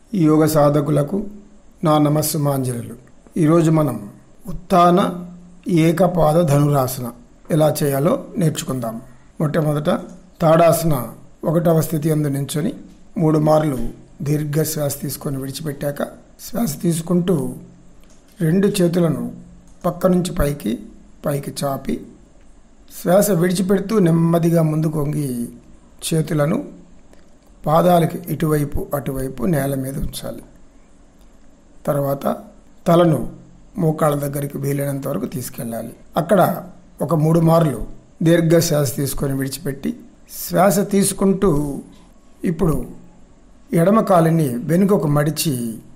యోగ సాధకులకు నా నమస్సుమాంజలు ఈరోజు మనం ఉత్తాన ఏకపాద ధనురాసన ఎలా చేయాలో నేర్చుకుందాం మొట్టమొదట తాడాసన ఒకటవ స్థితి అందు నించొని మూడు మార్లు దీర్ఘ శ్వాస తీసుకొని విడిచిపెట్టాక శ్వాస తీసుకుంటూ రెండు చేతులను పక్క నుంచి పైకి పైకి చాపి శ్వాస విడిచిపెడుతూ నెమ్మదిగా ముందుకు వంగి చేతులను పాదాలకి ఇటువైపు అటువైపు నేల మీద ఉంచాలి తర్వాత తలను మోకాళ్ళ దగ్గరికి వీలైనంత వరకు తీసుకెళ్ళాలి అక్కడ ఒక మూడు మార్లు దీర్ఘ శ్వాస తీసుకొని విడిచిపెట్టి శ్వాస తీసుకుంటూ ఇప్పుడు ఎడమ కాలుని వెనుకకు మడిచి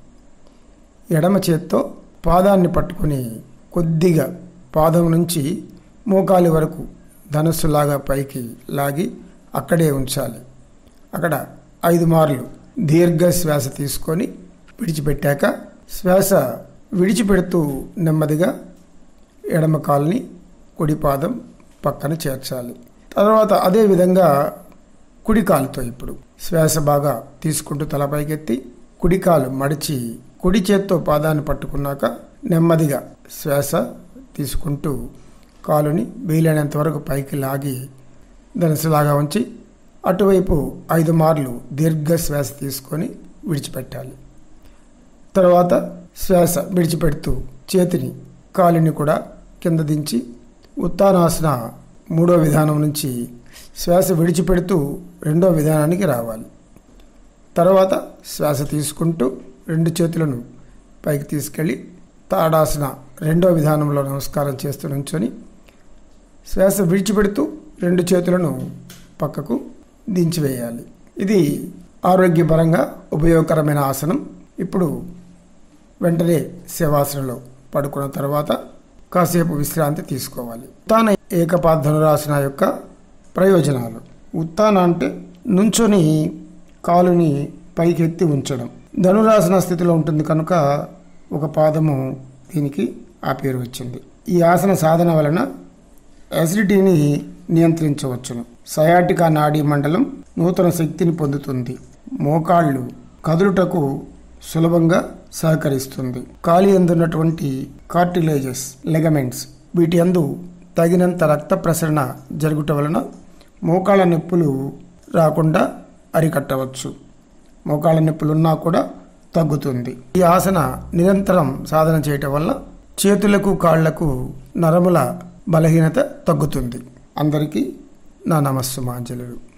ఎడమ చేత్తో పాదాన్ని పట్టుకొని కొద్దిగా పాదం నుంచి మోకాలి వరకు ధనుస్సులాగా పైకి లాగి అక్కడే ఉంచాలి అక్కడ ఐదు మార్లు దీర్ఘ శ్వాస తీసుకొని విడిచిపెట్టాక శ్వాస విడిచిపెడుతూ నెమ్మదిగా ఎడమ కాలుని కుడి పాదం పక్కన చేర్చాలి తర్వాత అదే విధంగా కుడి కాలుతో ఇప్పుడు శ్వాస బాగా తీసుకుంటూ తల పైకెత్తి కుడి కాలు మడిచి కుడి చేత్తో పాదాన్ని పట్టుకున్నాక నెమ్మదిగా శ్వాస తీసుకుంటూ కాలుని వీలైనంత వరకు పైకి లాగి ధనుసులాగా ఉంచి అటువైపు ఐదు మార్లు దీర్ఘ శ్వాస తీసుకొని విడిచిపెట్టాలి తర్వాత శ్వాస విడిచిపెడుతూ చేతిని కాలిని కూడా కింద దించి ఉత్తానాసన మూడో విధానం నుంచి శ్వాస విడిచిపెడుతూ రెండో విధానానికి రావాలి తర్వాత శ్వాస తీసుకుంటూ రెండు చేతులను పైకి తీసుకెళ్ళి తాడాసన రెండో విధానంలో నమస్కారం చేస్తూ నుంచొని శ్వాస విడిచిపెడుతూ రెండు చేతులను పక్కకు దించివేయాలి ఇది ఆరోగ్యపరంగా ఉపయోగకరమైన ఆసనం ఇప్పుడు వెంటనే శవాసనలో పడుకున్న తర్వాత కాసేపు విశ్రాంతి తీసుకోవాలి ఉత్తాన ఏకపాద ధనురాసన యొక్క ప్రయోజనాలు ఉత్తాన అంటే నుంచొని కాలుని పైకెత్తి ఉంచడం ధనురాసన స్థితిలో ఉంటుంది కనుక ఒక పాదము దీనికి ఆ పేరు వచ్చింది ఈ ఆసన సాధన వలన యాసిడిటీని నియంత్రించవచ్చును సయాటికా నాడీ మండలం నూతన శక్తిని పొందుతుంది మోకాళ్ళు కదులుటకు సులభంగా సహకరిస్తుంది కాలి అందున్నటువంటి కార్టిలేజెస్ లెగమెంట్స్ వీటి అందు తగినంత రక్త ప్రసరణ జరుగుట వలన మోకాళ్ళ నొప్పులు రాకుండా అరికట్టవచ్చు మోకాళ్ళ నొప్పులున్నా కూడా తగ్గుతుంది ఈ ఆసన నిరంతరం సాధన చేయటం వల్ల చేతులకు కాళ్లకు నరముల బలహీనత తగ్గుతుంది అందరికీ నా నమస్సు మాంజలుడు